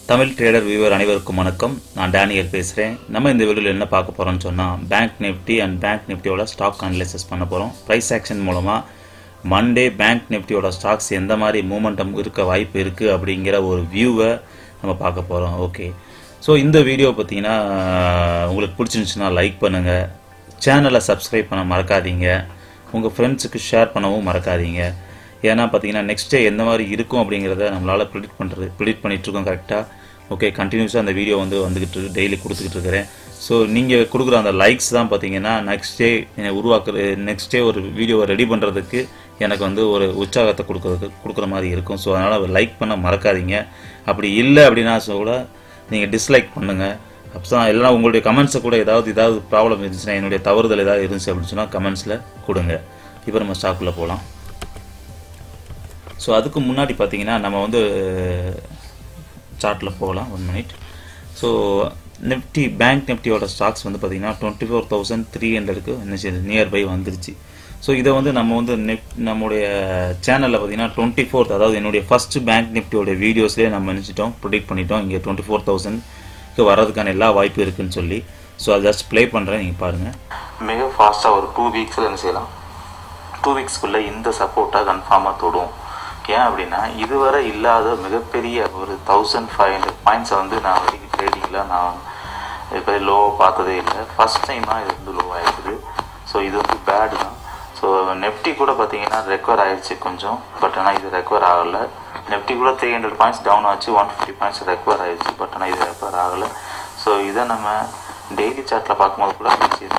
Tamil trader viewer அனைவருக்கும் வணக்கம் நான் டேனியல் பேசுகிறேன் நம்ம இந்த வீடியோவில் என்ன பார்க்க போகிறோம்னு சொன்னால் பேங்க் நிஃப்டி அண்ட் பேங்க் நிஃப்டியோட ஸ்டாக் அனலைசஸ் பண்ண போகிறோம் ப்ரைஸ் ஆக்ஷன் மூலமாக மண்டே பேங்க் நிஃப்டியோட ஸ்டாக்ஸ் எந்த மாதிரி மூமெண்டம் இருக்க வாய்ப்பு இருக்குது அப்படிங்கிற ஒரு வியூவை நம்ம பார்க்க போகிறோம் ஓகே ஸோ இந்த வீடியோ பார்த்தீங்கன்னா உங்களுக்கு பிடிச்சிருந்துச்சுன்னா லைக் பண்ணுங்கள் சேனலை சப்ஸ்கிரைப் பண்ண மறக்காதீங்க உங்கள் ஃப்ரெண்ட்ஸுக்கு ஷேர் பண்ணவும் மறக்காதீங்க ஏன்னா பார்த்தீங்கன்னா நெக்ஸ்ட் டே எந்த மாதிரி இருக்கும் அப்படிங்கிறத நம்மளால் ப்ரிடிக்ட் பண்ணுறது ப்ரிடிக்ட் பண்ணிகிட்ருக்கோம் கரெக்டாக ஓகே கண்டினியூஸாக அந்த வீடியோ வந்து வந்துக்கிட்டு இருக்கு டெய்லி கொடுத்துக்கிட்டு இருக்கிறேன் ஸோ நீங்கள் கொடுக்குற அந்த லைக்ஸ் தான் பார்த்தீங்கன்னா நெக்ஸ்ட் டே உருவாக்குற நெக்ஸ்ட் டே ஒரு வீடியோவை ரெடி பண்ணுறதுக்கு எனக்கு வந்து ஒரு உற்சாகத்தை கொடுக்குறதுக்கு கொடுக்குற மாதிரி இருக்கும் ஸோ அதனால் லைக் பண்ண மறக்காதீங்க அப்படி இல்லை அப்படின்னா கூட நீங்கள் டிஸ்லைக் பண்ணுங்கள் அப்போ தான் எல்லாம் உங்களுடைய கமெண்ட்ஸை கூட ஏதாவது ஏதாவது ப்ராப்ளம் இருந்துச்சுன்னா என்னுடைய தவறுதல் ஏதாவது இருந்துச்சு அப்படின்னு சொன்னால் கமெண்ட்ஸில் கொடுங்க இப்போ நம்ம ஸ்டாக்குள்ளே போகலாம் ஸோ அதுக்கு முன்னாடி பார்த்தீங்கன்னா நம்ம வந்து சார்ட்டில் போகலாம் one minute so Nifty bank நிஃப்டியோட ஸ்டாக்ஸ் வந்து பார்த்தீங்கன்னா டுவெண்ட்டி ஃபோர் தௌசண்ட் த்ரீ ஹண்ட்ரடுக்கு என்ன செய்யுது நியர்பை வந்துருச்சு ஸோ இதை வந்து நம்ம வந்து நெட் நம்முடைய சேனலில் பார்த்தீங்கன்னா டுவெண்ட்டி ஃபோர்த் அதாவது என்னுடைய ஃபஸ்ட்டு பேங்க் நிஃப்டியோட வீடியோஸ்லேயே நம்ம நினச்சிட்டோம் ப்ரொடிக்ட் பண்ணிட்டோம் இங்கே டுவெண்ட்டி ஃபோர் தௌசண்ட்க்கு வர்றதுக்கான எல்லா வாய்ப்பு இருக்குன்னு சொல்லி ஸோ அதை ஜஸ்ட் ப்ளே பண்ணுறேன் நீங்கள் பாருங்கள் மிக ஃபாஸ்ட்டாக ஒரு டூ வீக்ஸில் என்ன செய்யலாம் டூ வீக்ஸ்க்குள்ளே இந்த சப்போர்ட்டாக கன்ஃபார்மாக தொடும் ஏன் அப்படின்னா இதுவரை இல்லாத மிகப்பெரிய ஒரு தௌசண்ட் ஃபைவ் ஹண்ட்ரட் பாயிண்ட்ஸை வந்து நான் வரைக்கும் ட்ரேடிங்கில் நான் இப்போ லோ பார்த்ததே இல்லை ஃபஸ்ட் டைமாக இது வந்து லோ ஆகிடுது ஸோ இது வந்து பேடு தான் ஸோ நெஃப்டி கூட பார்த்தீங்கன்னா ரெக்கவர் ஆயிடுச்சு கொஞ்சம் பட் ஆனால் இது ரெக்கவர் ஆகலை நெஃப்டி கூட த்ரீ ஹண்ட்ரட் பாயிண்ட்ஸ் டவுன் ஆச்சு ஒன் ஃபிஃப்டி பாயிண்ட்ஸ் ரெக்கவர் ஆயிடுச்சு பட் ஆனால் இது ரெக்கவர் ஆகலை ஸோ இதை நம்ம டெய்லி சார்ட்டில் பார்க்கும்போது கூட இருந்துச்சு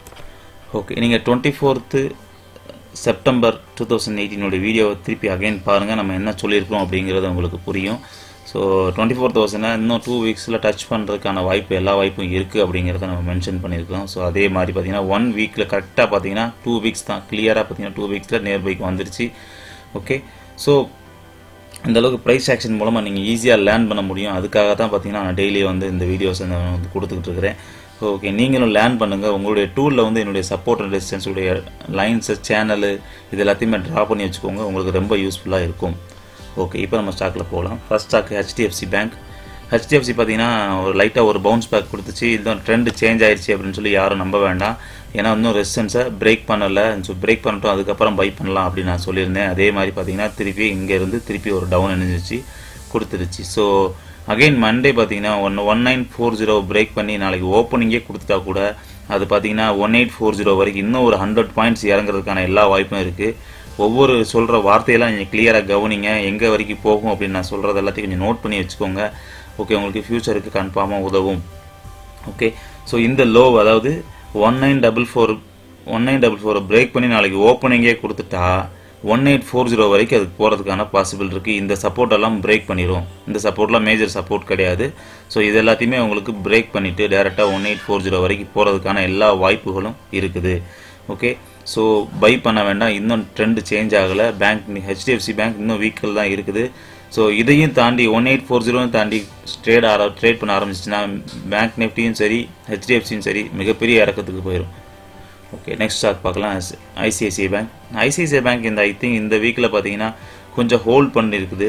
ஓகே நீங்கள் twenty fourth September two thousand எயிட்டீனோட வீடியோவை திருப்பி அகைன் பாருங்கள் நம்ம என்ன சொல்லியிருக்கோம் அப்படிங்கிறது உங்களுக்கு புரியும் ஸோ டுவெண்ட்டி ஃபோர் தௌசண்டை இன்னும் டூ வீக்ஸில் டச் பண்ணுறதுக்கான வாய்ப்பு எல்லா வாய்ப்பும் இருக்குது அப்படிங்கிறத நம்ம மென்ஷன் பண்ணியிருக்கோம் ஸோ அதே மாதிரி பார்த்தீங்கன்னா ஒன் வீக்கில் கரெக்டாக பார்த்தீங்கன்னா டூ வீக்ஸ் தான் கிளியராக பார்த்தீங்கன்னா டூ வீக்ஸில் நியர்பைக்கு வந்துருச்சு ஓகே ஸோ இந்த அளவுக்கு ப்ரைஸ் ஆக்ஷன் மூலமாக நீங்கள் ஈஸியாக லேர்ன் பண்ண முடியும் அதுக்காக தான் பார்த்தீங்கன்னா நான் டெய்லி வந்து இந்த வீடியோஸ் வந்து கொடுத்துக்கிட்டு இருக்கிறேன் ஓகே நீங்களும் லேர்ன் பண்ணுங்கள் உங்களுடைய டூலில் வந்து என்னுடைய சப்போர்ட் அண்ட் ரெசிஸ்டன்ஸ் உடைய லைன்ஸு சேனலு இது எல்லாத்தையுமே ட்ரா பண்ணி வச்சுக்கோங்க உங்களுக்கு ரொம்ப யூஸ்ஃபுல்லாக இருக்கும் ஓகே இப்போ நம்ம ஸ்டாக்கில் போகலாம் first stock HDFC bank HDFC பார்த்தீங்கன்னா ஒரு லைட்டாக ஒரு பவுன்ஸ் பேக் கொடுத்துச்சு இதுதான் ட்ரெண்ட் சேஞ்ச் ஆயிடுச்சு அப்படின்னு சொல்லி யாரும் நம்ப வேண்டாம் ஏன்னா இன்னும் ரெசிஸ்டன்ஸை பிரேக் பண்ணலை ஸோ பிரேக் பண்ணிட்டோம் அதுக்கப்புறம் பை பண்ணலாம் அப்படின்னு நான் சொல்லியிருந்தேன் அதே மாதிரி பார்த்தீங்கன்னா திருப்பி இங்கேருந்து திருப்பி ஒரு டவுன் இணைஞ்சிச்சு கொடுத்துருச்சு ஸோ அகைன் மண்டே பார்த்தீங்கன்னா one one nine four zero break பண்ணி நாளைக்கு ஓப்பனிங்கே கொடுத்துட்டா கூட அது பார்த்தீங்கன்னா ஒன் எயிட் ஃபோர் ஜீரோ வரைக்கும் இன்னும் ஒரு ஹண்ட்ரட் பாயிண்ட்ஸ் இறங்குறதுக்கான எல்லா வாய்ப்பும் இருக்குது ஒவ்வொரு சொல்கிற வார்த்தையெல்லாம் நீங்கள் கிளியராக கவனிங்க எங்கே வரைக்கும் போகும் அப்படின்னு நான் சொல்கிறது எல்லாத்தையும் கொஞ்சம் நோட் பண்ணி வச்சுக்கோங்க ஓகே உங்களுக்கு ஃப்யூச்சருக்கு கன்ஃபார்மாக உதவும் ஓகே ஸோ இந்த லோ அதாவது one nine double four one nine double ஃபோரை பிரேக் பண்ணி நாளைக்கு ஓப்பனிங்கே கொடுத்துட்டா ஒன் எயிட் ஃபோர் ஜீரோ வரைக்கும் அதுக்கு போகிறதுக்கான பாசிபிள் இருக்குது இந்த சப்போர்ட் எல்லாம் பிரேக் பண்ணிடும் இந்த சப்போர்ட்லாம் மேஜர் சப்போர்ட் கிடையாது ஸோ இது எல்லாத்தையுமே உங்களுக்கு பிரேக் பண்ணிவிட்டு டேரெக்டாக ஒன் எயிட் ஃபோர் ஜீரோ வரைக்கும் போகிறதுக்கான எல்லா வாய்ப்புகளும் இருக்குது ஓகே ஸோ பை பண்ண வேண்டாம் இன்னும் ட்ரெண்ட் சேஞ்ச் ஆகலை பேங்க் ஹெச்டிஎஃப்சி பேங்க் இன்னும் வீக்கில் தான் இருக்குது ஸோ இதையும் தாண்டி ஒன் எயிட் ஃபோர் ஜீரோவும் தாண்டி ட்ரேட் ஆர ட்ரேட் பண்ண ஆரம்பிச்சிச்சுன்னா பேங்க் நிஃப்டியும் சரி ஹெச்டிஎஃப்சியும் சரி மிகப்பெரிய இறக்கத்துக்கு போயிடும் ஓகே நெக்ஸ்ட் ஸ்டாக் பார்க்கலாம் ஐசிஐசிஐ பேங்க் ஐசிஐசிஐ பேங்க் இந்த ஐ திங்க் இந்த வீக்கில் பார்த்தீங்கன்னா கொஞ்சம் ஹோல்ட் பண்ணியிருக்குது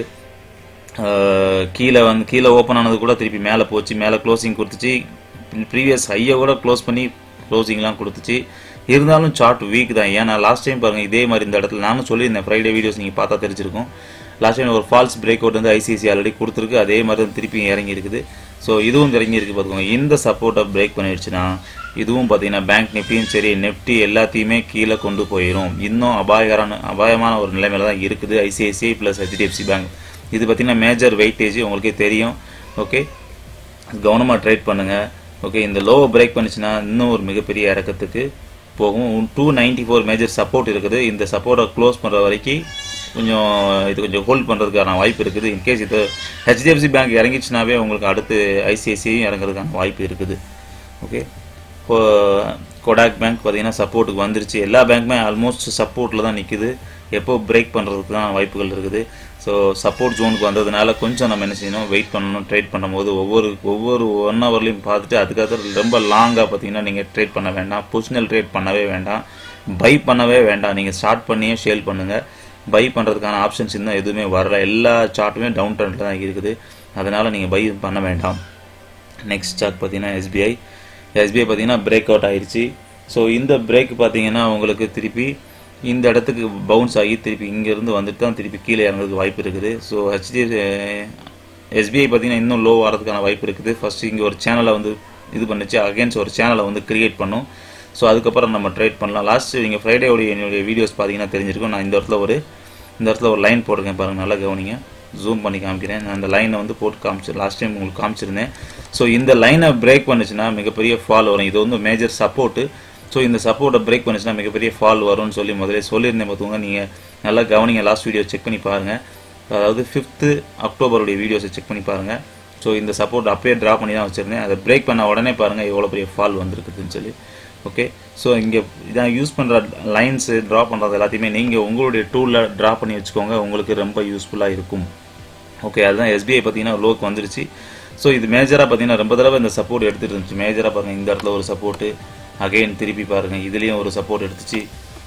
கீழே வந்து கீழே ஓப்பன் ஆனது கூட திருப்பி மேலே போச்சு மேலே க்ளோசிங் கொடுத்துச்சு ப்ரீவியஸ் ஹையை கூட க்ளோஸ் பண்ணி க்ளோசிங்லாம் கொடுத்துச்சு இருந்தாலும் சார்ட் வீக் தான் ஏன்னா லாஸ்ட் டைம் பாருங்கள் இதே மாதிரி இந்த இடத்துல நானும் சொல்லியிருந்தேன் ஃப்ரைடே வீடியோஸ் நீங்கள் பார்த்தா தெரிஞ்சிருக்கும் லாஸ்ட் டைம் ஒரு ஃபால்ஸ் பிரேக் அவுட் வந்து ஐசிஐசி ஆல்ரெடி கொடுத்துருக்கு அதே மாதிரி தான் திருப்பி இறங்கி இருக்குது ஸோ இதுவும் இறங்கி இருக்குது பார்த்துக்கோங்க இந்த சப்போர்ட்டை பிரேக் பண்ணிடுச்சுன்னா இதுவும் பார்த்தீங்கன்னா பேங்க் நிஃப்டியும் சரி நெஃப்டி எல்லாத்தையுமே கீழே கொண்டு போயிடும் இன்னும் அபாயகரான அபாயமான ஒரு நிலைமையில தான் இருக்குது ஐசிஐசிஐ ப்ளஸ் ஹெச்டிஎஃப்சி பேங்க் இது பார்த்தீங்கன்னா மேஜர் வெயிட்டேஜ் உங்களுக்கே தெரியும் ஓகே கவனமாக ட்ரேட் பண்ணுங்கள் ஓகே இந்த லோவை பிரேக் பண்ணிச்சுன்னா இன்னும் ஒரு மிகப்பெரிய இறக்கத்துக்கு போகும் two ninety four major support இருக்குது இந்த சப்போர்ட்டை க்ளோஸ் பண்ணுற வரைக்கும் கொஞ்சம் இது கொஞ்சம் ஹோல்ட் பண்ணுறதுக்கான வாய்ப்பு இருக்குது இன்கேஸ் இது ஹெச்டிஎஃப்சி பேங்க் இறங்கிச்சுனாவே உங்களுக்கு அடுத்து ஐசிஐசியும் இறங்குறதுக்கான வாய்ப்பு இருக்குது ஓகே கொடாக் பேங்க் பார்த்தீங்கன்னா சப்போர்ட்டுக்கு வந்துருச்சு எல்லா பேங்க்குமே ஆல்மோஸ்ட் சப்போர்ட்டில் தான் நிற்குது எப்போ பிரேக் பண்ணுறதுக்கு தான் வாய்ப்புகள் இருக்குது ஸோ சப்போர்ட் ஜோனுக்கு வந்ததுனால கொஞ்சம் நம்ம என்ன செய்யணும் வெயிட் பண்ணணும் ட்ரேட் பண்ணும்போது ஒவ்வொரு ஒவ்வொரு ஒன் ஹவர்லையும் பார்த்துட்டு அதுக்காக ரொம்ப லாங்காக பார்த்தீங்கன்னா நீங்கள் ட்ரேட் பண்ண வேண்டாம் பொசிஷனல் ட்ரேட் பண்ணவே வேண்டாம் பை பண்ணவே வேண்டாம் நீங்கள் ஸ்டார்ட் பண்ணியே ஷேல் பண்ணுங்கள் பை பண்ணுறதுக்கான ஆப்ஷன்ஸ் இன்னும் எதுவுமே வரல எல்லா சார்ட்டுமே டவுன் ட்ரெண்டில் தான் இருக்குது அதனால் நீங்கள் பை பண்ண வேண்டாம் நெக்ஸ்ட் ஸ்டாக் பார்த்தீங்கன்னா எஸ்பிஐ எஸ்பிஐ பார்த்தீங்கன்னா பிரேக் அவுட் ஆயிடுச்சு ஸோ இந்த பிரேக் பார்த்தீங்கன்னா உங்களுக்கு திருப்பி இந்த இடத்துக்கு பவுன்ஸ் ஆகி திருப்பி இங்கேருந்து வந்துட்டு தான் திருப்பி கீழே இறங்குறதுக்கு வாய்ப்பு இருக்குது ஸோ ஹெச்டிஎஃப் எஸ்பிஐ பார்த்தீங்கன்னா இன்னும் லோ வரதுக்கான வாய்ப்பு இருக்குது ஃபஸ்ட்டு இங்கே ஒரு சேனலை வந்து இது பண்ணுச்சு அகேன்ஸ்ட் ஒரு சேனலை வந்து கிரியேட் பண்ணும் ஸோ அதுக்கப்புறம் நம்ம ட்ரேட் பண்ணலாம் லாஸ்ட் நீங்கள் ஃப்ரைடேவுடைய என்னுடைய வீடியோஸ் பார்த்தீங்கன்னா தெரிஞ்சிருக்கும் நான் இந்த இடத்துல ஒரு இந்த இடத்துல ஒரு லைன் போட்டிருக்கேன் பாருங்கள் நல்லா கவனிங்க ஜூம் பண்ணி காமிக்கிறேன் நான் அந்த லைனை வந்து போட்டு காமிச்சு லாஸ்ட் டைம் உங்களுக்கு காமிச்சிருந்தேன் ஸோ இந்த லைனை பிரேக் பண்ணுச்சுன்னா மிகப்பெரிய ஃபால் வரும் இது வந்து மேஜர் சப்போர்ட்டு ஸோ இந்த சப்போர்ட்டை பிரேக் பண்ணுச்சுன்னா மிகப்பெரிய ஃபால் வரும்னு சொல்லி முதல்ல சொல்லியிருந்தேன் பார்த்துக்கோங்க நீங்கள் நல்லா கவனிங்க லாஸ்ட் வீடியோ செக் பண்ணி பாருங்கள் அதாவது ஃபிஃப்த்து அக்டோபருடைய வீடியோஸை செக் பண்ணி பாருங்கள் ஸோ இந்த சப்போர்ட் அப்படியே ட்ரா பண்ணி தான் வச்சுருந்தேன் அதை பிரேக் பண்ண உடனே பாருங்கள் எவ்வளோ பெரிய ஃபால் வந்திருக்குதுன்னு சொல்லி ஓகே ஸோ இங்கே இதான் யூஸ் பண்ணுற லைன்ஸு ட்ரா பண்ணுறது எல்லாத்தையுமே நீங்கள் உங்களுடைய டூலில் ட்ரா பண்ணி வச்சுக்கோங்க உங்களுக்கு ரொம்ப யூஸ்ஃபுல்லாக இருக்கும் ஓகே அதுதான் எஸ்பிஐ பார்த்தீங்கன்னா லோக்கு வந்துருச்சு ஸோ இது மேஜராக பார்த்தீங்கன்னா ரொம்ப தடவை இந்த சப்போர்ட் எடுத்துகிட்டு இருந்துச்சு மேஜராக பாருங்கள் இந்த இடத்துல ஒரு சப்போர்ட்டு அகைன் திருப்பி பாருங்கள் இதுலேயும் ஒரு சப்போர்ட் எடுத்துச்சு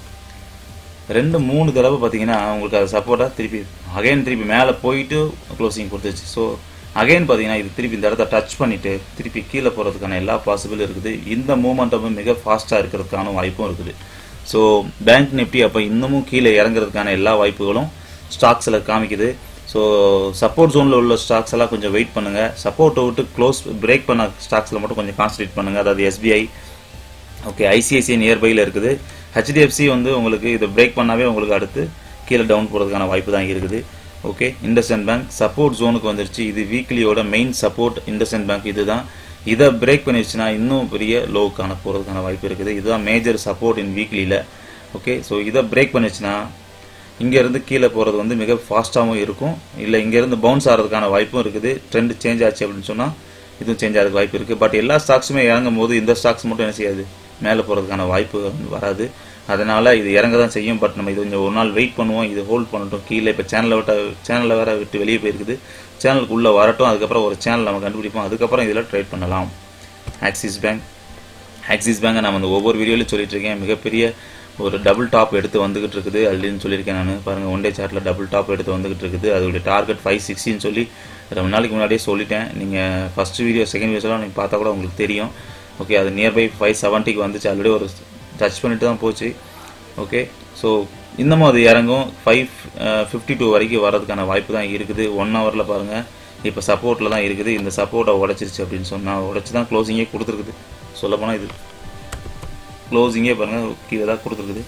ரெண்டு மூணு தடவை பார்த்தீங்கன்னா உங்களுக்கு அது சப்போர்ட்டாக திருப்பி அகைன் திருப்பி மேலே போயிட்டு க்ளோசிங் கொடுத்துச்சு ஸோ அகைன் பார்த்தீங்கன்னா இது திருப்பி இந்த இடத்த டச் பண்ணிவிட்டு திருப்பி கீழே போகிறதுக்கான எல்லா பாசிபிளும் இருக்குது இந்த மூமெண்ட்டமும் மிக ஃபாஸ்ட்டாக இருக்கிறதுக்கான வாய்ப்பும் இருக்குது ஸோ பேங்க் நிஃப்டி அப்போ இன்னமும் கீழே இறங்குறதுக்கான எல்லா வாய்ப்புகளும் ஸ்டாக்ஸில் காமிக்குது ஸோ சப்போர்ட் ஜோனில் உள்ள ஸ்டாக்ஸ் எல்லாம் கொஞ்சம் வெயிட் பண்ணுங்கள் சப்போர்ட்டை விட்டு க்ளோஸ் பிரேக் பண்ண ஸ்டாக்ஸில் மட்டும் கொஞ்சம் கான்சன்ட்ரேட் பண்ணுங்கள் அதாவது எஸ்பிஐ ஓகே ஐசிஐசிஐ நியர்பையில் இருக்குது ஹெச்டிஎஃப்சி வந்து உங்களுக்கு இதை பிரேக் பண்ணாவே உங்களுக்கு அடுத்து கீழே டவுன் போகிறதுக்கான வாய்ப்பு தான் இருக்குது ஓகே இண்டஸ்இண்ட் பேங்க் சப்போர்ட் ஜோனுக்கு வந்துருச்சு இது வீக்லியோட மெயின் சப்போர்ட் இண்டஸ்இண்ட் பேங்க் இதுதான் இதை பிரேக் பண்ணிடுச்சுன்னா இன்னும் பெரிய லோவுக்கான போகிறதுக்கான வாய்ப்பு இருக்குது இதுதான் மேஜர் சப்போர்ட் இன் வீக்லியில் ஓகே ஸோ இதை பிரேக் பண்ணிடுச்சுன்னா இங்கேருந்து கீழே போகிறது வந்து மிக ஃபாஸ்ட்டாகவும் இருக்கும் இல்லை இங்கேருந்து பவுன்ஸ் ஆகிறதுக்கான வாய்ப்பும் இருக்குது ட்ரெண்ட் சேஞ்ச் ஆச்சு அப்படின்னு சொன்னால் இதுவும் சேஞ்ச் ஆகிறதுக்கு வாய்ப்பு இருக்குது பட் எல்லா ஸ்டாக்ஸுமே இறங்கும் போது இந்த ஸ்டாக்ஸ் மட்டும் என்ன செய்யாது மேலே போகிறதுக்கான வாய்ப்பு வந்து வராது அதனால் இது இறங்க தான் செய்யும் பட் நம்ம இது கொஞ்சம் ஒரு நாள் வெயிட் பண்ணுவோம் இது ஹோல்ட் பண்ணட்டும் கீழே இப்போ சேனலை விட்ட சேனலை வேற விட்டு வெளியே போயிருக்குது சேனலுக்கு உள்ளே வரட்டும் அதுக்கப்புறம் ஒரு சேனல் நம்ம கண்டுபிடிப்போம் அதுக்கப்புறம் இதில் ட்ரேட் பண்ணலாம் ஆக்சிஸ் பேங்க் ஆக்சிஸ் பேங்கை நான் வந்து ஒவ்வொரு வீடியோலையும் சொல்லிட்டு இருக்கேன் மிகப்பெரிய ஒரு டபுள் டாப் எடுத்து வந்துகிட்டு இருக்குது அப்படின்னு சொல்லியிருக்கேன் நான் பாருங்கள் ஒன் டே சார்ட்டில் டபுள் டாப் எடுத்து வந்துகிட்டு இருக்குது அதோடைய டார்கெட் ஃபைவ் சிக்ஸ்டின்னு சொல்லி ரொம்ப நாளைக்கு முன்னாடியே சொல்லிட்டேன் நீங்கள் ஃபஸ்ட் வீடியோ செகண்ட் வீடியோஸ்லாம் நீங்கள் பார்த்தா கூட உங்களுக்கு தெரியும் ஓகே அது நியர்பை ஃபைவ் செவன்ட்டிக்கு வந்துச்சு ஆல்ரெடி ஒரு டச் பண்ணிட்டு தான் போச்சு ஓகே ஸோ இன்னமும் அது இறங்கும் ஃபைவ் ஃபிஃப்டி டூ வரைக்கும் வரதுக்கான வாய்ப்பு தான் இருக்குது ஒன் ஹவரில் பாருங்கள் இப்போ சப்போர்ட்டில் தான் இருக்குது இந்த சப்போர்ட்டை உடச்சிருச்சு அப்படின்னு சொன்னால் உடச்சி தான் க்ளோசிங்கே கொடுத்துருக்குது சொல்லப்போனால் இது க்ளோசிங்கே பாருங்கள் கீழே தான் கொடுத்துருக்குது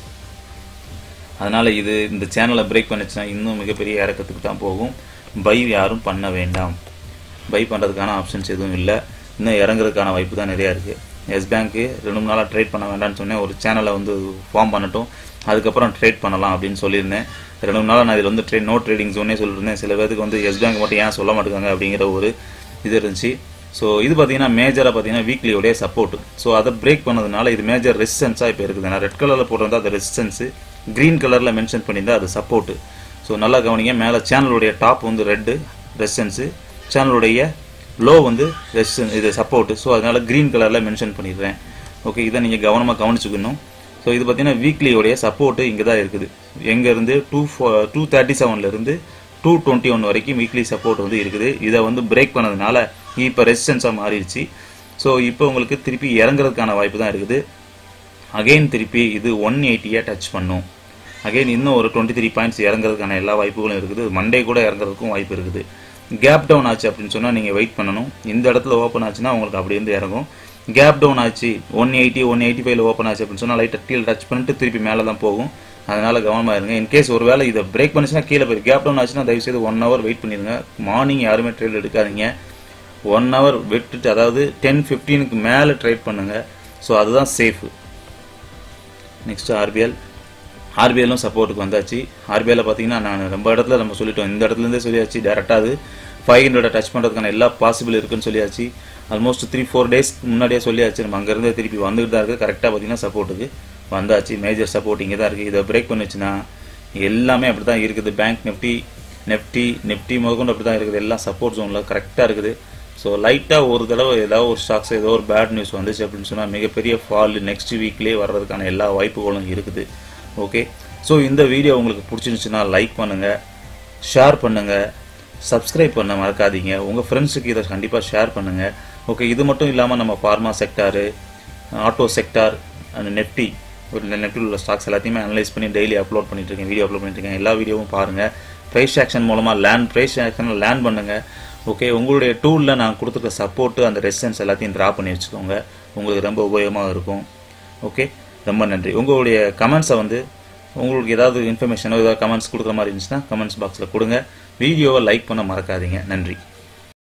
அதனால் இது இந்த சேனலை பிரேக் பண்ணிச்சுன்னா இன்னும் மிகப்பெரிய இறக்கத்துக்கு தான் போகும் பை யாரும் பண்ண வேண்டாம் பை பண்ணுறதுக்கான ஆப்ஷன்ஸ் எதுவும் இல்லை இன்னும் இறங்குறதுக்கான வாய்ப்பு தான் நிறையா இருக்குது எஸ் பேங்க்கு ரெண்டு மூணு நாளாக ட்ரேட் பண்ண வேண்டாம்னு சொன்னேன் ஒரு சேனலை வந்து ஃபார்ம் பண்ணட்டும் அதுக்கப்புறம் ட்ரேட் பண்ணலாம் அப்படின்னு சொல்லியிருந்தேன் ரெண்டு மூணு நாளாக நான் இதில் வந்து ட்ரேட் நோ ட்ரேடிங் ஜோனே சொல்லியிருந்தேன் சில பேருக்கு வந்து எஸ் பேங்க் மட்டும் ஏன் சொல்ல மாட்டேங்காங்க அப்படிங்கிற ஒரு இது இருந்துச்சு ஸோ இது பார்த்தீங்கன்னா மேஜராக பார்த்தீங்கன்னா வீக்லியோடைய சப்போர்ட் ஸோ அதை பிரேக் பண்ணதுனால இது மேஜர் ரெசிஸ்டன்ஸாக இப்போ இருக்குது நான் ரெட் கலரில் போட்டிருந்தா அது ரெசிஸ்டன்ஸு க்ரீன் கலரில் மென்ஷன் பண்ணியிருந்தா அது சப்போர்ட்டு ஸோ நல்லா கவனிங்க மேலே சேனலுடைய டாப் வந்து ரெட்டு ரெசிஸ்டன்ஸு சேனலுடைய லோ வந்து ரெசிஸ்டன் இது சப்போர்ட்டு ஸோ அதனால் க்ரீன் கலரில் மென்ஷன் பண்ணிடுறேன் ஓகே இதை நீங்கள் கவனமாக கவனிச்சுக்கணும் ஸோ இது பார்த்தீங்கன்னா வீக்லியோடைய சப்போர்ட்டு இங்கே தான் இருக்குது எங்கேருந்து டூ ஃபோ டூ தேர்ட்டி செவன்லேருந்து டூ டுவெண்ட்டி ஒன் வரைக்கும் வீக்லி சப்போர்ட் வந்து இருக்குது இதை வந்து பிரேக் பண்ணதுனால இப்போ ரெசிஸ்டன்ஸாக மாறிடுச்சு ஸோ இப்போ உங்களுக்கு திருப்பி இறங்குறதுக்கான வாய்ப்பு தான் இருக்குது அகெயின் திருப்பி இது ஒன் எயிட்டியை டச் பண்ணும் அகெயின் இன்னும் ஒரு டுவெண்ட்டி த்ரீ பாயிண்ட்ஸ் இறங்குறதுக்கான எல்லா வாய்ப்புகளும் இருக்குது மண்டே கூட இறங்குறதுக்கும் வாய்ப்பு இருக்குது கேப் டவுன் ஆச்சு அப்படின்னு சொன்னால் நீங்கள் வெயிட் பண்ணணும் இந்த இடத்துல ஓப்பன் ஆச்சுன்னா உங்களுக்கு அப்படி இருந்து இறங்கும் கேப் டவுன் ஆச்சு ஒன் எயிட்டி ஒன் எயிட்டி ஃபைவ்ல ஓப்பன் ஆச்சு அப்படின்னு சொன்னால் லைட்டாக கீழே டச் பண்ணிட்டு திருப்பி மேலே தான் போகும் அதனால் கவனமாக இருங்க இன்கேஸ் ஒரு வேளை இதை பிரேக் பண்ணிச்சுன்னா கீழே போய் கேப் டவுன் ஆச்சுன்னா தயவுசெய்து ஒன் ஹவர் வெயிட் பண்ணிடுங்க மார்னிங் யாருமே ட்ரேட் எடுக்காதீங்க ஒன் ஹவர் விட்டுட்டு அதாவது டென் ஃபிஃப்டீனுக்கு மேலே ட்ரேட் பண்ணுங்கள் ஸோ அதுதான் சேஃபு நெக்ஸ்ட்டு ஆர்பிஎல் ஆர்பிஎல்லும் சப்போர்ட்டுக்கு வந்தாச்சு ஆர்பிஎல்ல பார்த்தீங்கன்னா நான் ரொம்ப இடத்துல நம்ம சொல்லிட்டோம் இந்த இடத்துலேருந்தே சொல்லியாச்சு டேரெக்டாக அது ஃபைவ் ஹண்ட்ரட் டச் பண்ணுறதுக்கான எல்லா பாசிபிள் இருக்குன்னு சொல்லியாச்சு ஆல்மோஸ்ட் த்ரீ ஃபோர் டேஸ் முன்னாடியே சொல்லியாச்சு நம்ம அங்கேருந்து திருப்பி வந்துட்டு தான் இருக்குது கரெக்டாக பார்த்தீங்கன்னா சப்போர்ட்டுக்கு வந்தாச்சு மேஜர் சப்போர்ட் இங்கே தான் இருக்குது இதை பிரேக் பண்ணுச்சுன்னா எல்லாமே அப்படி தான் இருக்குது பேங்க் நிஃப்டி நெஃப்டி நிஃப்டி முதற்கொண்டு அப்படி தான் இருக்குது எல்லாம் சப்போர்ட் ஜோனில் கரெக்டாக இருக்குது ஸோ லைட்டாக ஒரு தடவை ஏதாவது ஒரு ஸ்டாக்ஸ் ஏதோ ஒரு பேட் நியூஸ் வந்துச்சு அப்படின்னு சொன்னால் மிகப்பெரிய ஃபால் நெக்ஸ்ட் வீக்லேயே வர்றதுக்கான எல்லா வாய்ப்புகளும் இருக்குது ஓகே ஸோ இந்த வீடியோ உங்களுக்கு பிடிச்சிருந்துச்சுன்னா லைக் பண்ணுங்கள் ஷேர் பண்ணுங்கள் சப்ஸ்கிரைப் பண்ண மறக்காதீங்க உங்கள் ஃப்ரெண்ட்ஸுக்கு இதை கண்டிப்பாக ஷேர் பண்ணுங்கள் ஓகே இது மட்டும் இல்லாமல் நம்ம ஃபார்மா செக்டாரு ஆட்டோ செக்டார் அந்த நெஃப்டி ஒரு நெஃப்டியில் உள்ள ஸ்டாக்ஸ் எல்லாத்தையுமே அனலைஸ் பண்ணி டெய்லி அப்லோட் பண்ணிட்டு இருக்கேன் வீடியோ அப்லோட் பண்ணிட்டு இருக்கேன் எல்லா வீடியோவும் பாருங்கள் ப்ரைஸ் ஆக்ஷன் மூலமாக லேண்ட் ப்ரைஸ் ஆக்ஷனில் லேண்ட் பண்ணுங்கள் ஓகே உங்களுடைய டூலில் நான் கொடுத்துருக்க சப்போர்ட்டு அந்த ரெசிஸ்டன்ஸ் எல்லாத்தையும் ட்ரா பண்ணி வச்சுக்கோங்க உங்களுக்கு ரொம்ப உபயோகமாக இருக்கும் ஓகே ரொம்ப நன்றி உங்களுடைய கமெண்ட்ஸை வந்து உங்களுக்கு ஏதாவது இன்ஃபர்மேஷனோ ஏதாவது கமெண்ட்ஸ் கொடுக்குற மாதிரி இருந்துச்சுன்னா கமெண்ட்ஸ் பாக்ஸில் கொடுங்க வீடியோவை லைக் பண்ண மறக்காதீங்க நன்றி